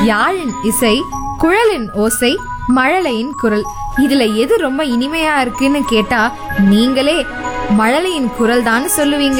யாழின் இசை குழலின் ஓசை மழலையின் குரல் இதுல எது ரொம்ப இனிமையா இருக்குன்னு கேட்டா நீங்களே மழலையின் குரல் தான் சொல்லுவீங்க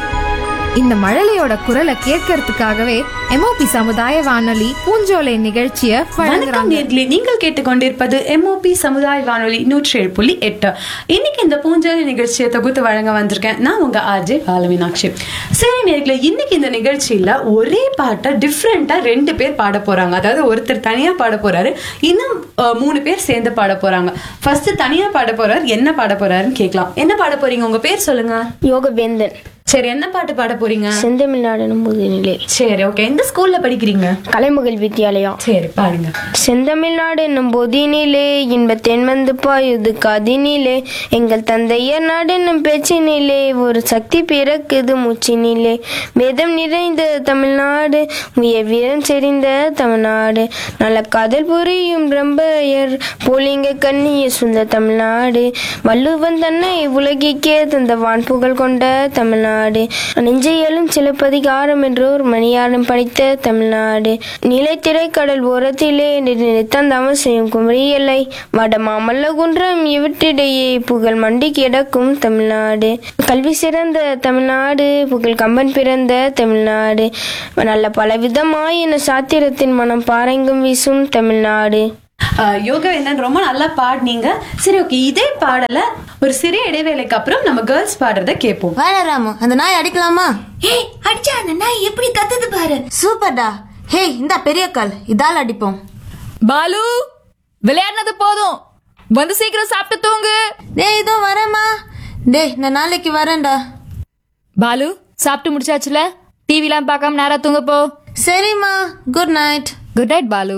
இந்த மழலையோட குரலை கேட்கறதுக்காகவே எம்ஓபி சமுதாய வானொலி பூஞ்சோலை நிகழ்ச்சிய வணக்கம் வழங்குறாங்க நேர்களே நீங்கள் கேட்டுக்கொண்டிருப்பது எம்ஓபி சமுதாய வானொலி நூற்றி ஏழு புள்ளி எட்டு இன்னைக்கு இந்த பூஞ்சாலி நிகழ்ச்சியை தொகுத்து வழங்க வந்திருக்கேன் நான் உங்க ஆர்ஜே பாலமீனாட்சி சரி நேர்களே இன்னைக்கு இந்த நிகழ்ச்சியில ஒரே பாட்டை டிஃப்ரெண்டா ரெண்டு பேர் பாட போறாங்க அதாவது ஒருத்தர் தனியா பாட போறாரு இன்னும் அஹ், மூணு பேர் சேர்ந்து பாட போறாங்க ஃபர்ஸ்ட் தனியா பாட போறாரு என்ன பாட போறாருன்னு கேட்கலாம் என்ன பாட போறீங்க உங்க பேர் சொல்லுங்க யோகவேந்தன் சரி என்ன பாட்டு பாட போறீங்க செந்தமிழ்நாடு முதுநிலை சரி ஓகே எந்த ஸ்கூல்ல படிக்கிறீங்க கலைமகள் வித்யாலயா சரி பாடுங்க செந்தமிழ்நாடு என்னும் பொதினிலே இன்ப தென்வந்து பாயுது கதினிலே எங்கள் தந்தையர் நாடு என்னும் பேச்சினிலே ஒரு சக்தி பிறக்குது மூச்சினிலே வேதம் நிறைந்த தமிழ்நாடு உயர் வீரம் செறிந்த தமிழ்நாடு நல்ல காதல் புரியும் ரம்பையர் போலிங்க கண்ணிய சுந்த தமிழ்நாடு வள்ளுவன் தன்னை உலகிக்கே தந்த வான் புகழ் கொண்ட தமிழ்நாடு நெஞ்சையலும் சிலப்பதிகாரம் என்றோர் மணியாரம் படித்த தமிழ்நாடு நிலைத்திரை கடல் ஓரத்திலே நிறுத்தந்தாமல் செய்யும் குமரி எல்லை வட மாமல்ல குன்றம் இவற்றிடையே புகழ் மண்டி கிடக்கும் தமிழ்நாடு கல்வி சிறந்த தமிழ்நாடு புகழ் கம்பன் பிறந்த தமிழ்நாடு நல்ல பலவிதமாயின சாத்திரத்தின் மனம் பாறைங்கும் வீசும் தமிழ்நாடு ஆஹ் யோகவேந்தன் ரொம்ப நல்லா பாடினீங்க சரி ஓகே இதே பாடல ஒரு சிறிய இடைவேளைக்கு அப்புறம் நம்ம கேர்ள்ஸ் பாடுறத கேட்போம் வேணா ராமு அந்த நாய் அடிக்கலாமா ஏய் அடிச்சா அந்த நாய் எப்படி கத்துது பாரு சூப்பர்டா ஹே இந்த பெரிய கால் இதால் அடிப்போம் பாலு விளையாடினது போதும் வந்து சீக்கிரம் சாப்பிட்டு தூங்கு டேய் இதோ வரேம்மா டேய் நான் நாளைக்கு வரேன்டா பாலு சாப்பிட்டு முடிச்சாச்சுல டிவிலாம் பார்க்காம நேரா தூங்க போ சரிம்மா good night good night Balu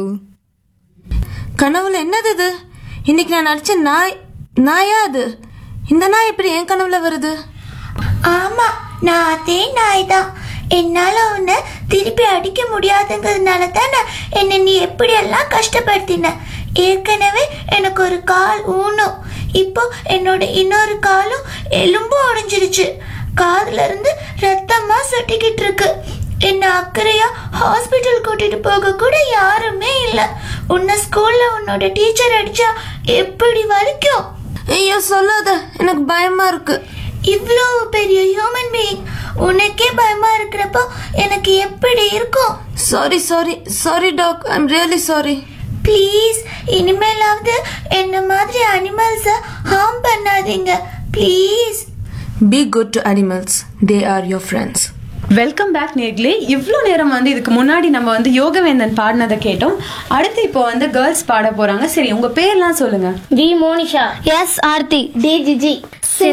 கனவுல என்னது இது இன்னைக்கு நான் நடிச்ச நாய் நாயா அது இந்த நாய் எப்படி என் கனவுல வருது ஆமா நான் அதே நாய் தான் என்னால உன்னை திருப்பி அடிக்க முடியாதுங்கிறதுனால தானே என்னை நீ எப்படியெல்லாம் கஷ்டப்படுத்தின ஏற்கனவே எனக்கு ஒரு கால் ஊனும் இப்போ என்னோட இன்னொரு காலும் எலும்பும் உடைஞ்சிருச்சு காதுல இருந்து ரத்தமா சொட்டிக்கிட்டு இருக்கு என்ன அக்கறையா ஹாஸ்பிட்டல் கூட்டிட்டு போக கூட யாருமே இல்ல உன்னை ஸ்கூல்ல உன்னோட டீச்சர் அடிச்சா எப்படி வலிக்கும் ஐயோ சொல்லாத எனக்கு பயமா இருக்கு இவ்வளோ பெரிய ஹியூமன் பீயிங் உனக்கே பயமா இருக்கிறப்போ எனக்கு எப்படி இருக்கும் sorry sorry sorry dog I am really sorry please இனிமேலாவது என்ன மாதிரி அனிமல்ஸை ஹார்ம் பண்ணாதீங்க please be good to animals they are your friends welcome back நேர்களே இவ்வளோ நேரம் வந்து இதுக்கு முன்னாடி நம்ம வந்து யோகவேந்தன் பாடினதை கேட்டோம் அடுத்து இப்போ வந்து கேர்ள்ஸ் பாட போறாங்க சரி உங்க பேர்லாம் சொல்லுங்க V Monisha S Aarthi D GG